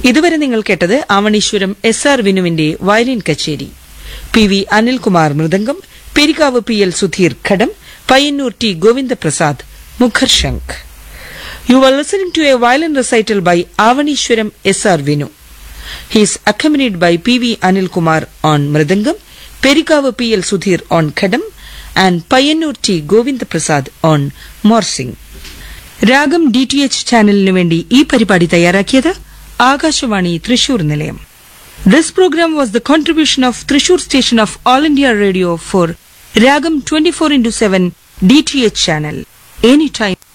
ഇതുവരെ നിങ്ങൾ കേട്ടത് ആവണീശ്വരം എസ് ആർ വിനുവിന്റെ വയലിൻ കച്ചേരി P V Anilkumar mridangam Perikavu P L Sudheer ghatam Payyannur T Govindaprasad മുഖർശങ്ക് you are listening to a violin recital by Avaneeswaram S R Vinu He is accompanied by P.V. Anil Kumar on Mridangam, Perikavu P.L. Sudhir on Khadam, and Payanur T. Govind Prasad on Morsing. Raagam D T H ചാനലിനു വേണ്ടി ഈ പരിപാടി തയ്യാറാക്കിയത് ആകാശവാണി തൃശൂർ നിലയം this programme was the contribution of Thrissur station of All India Radio for Raagam twenty four into seven D T H channel any time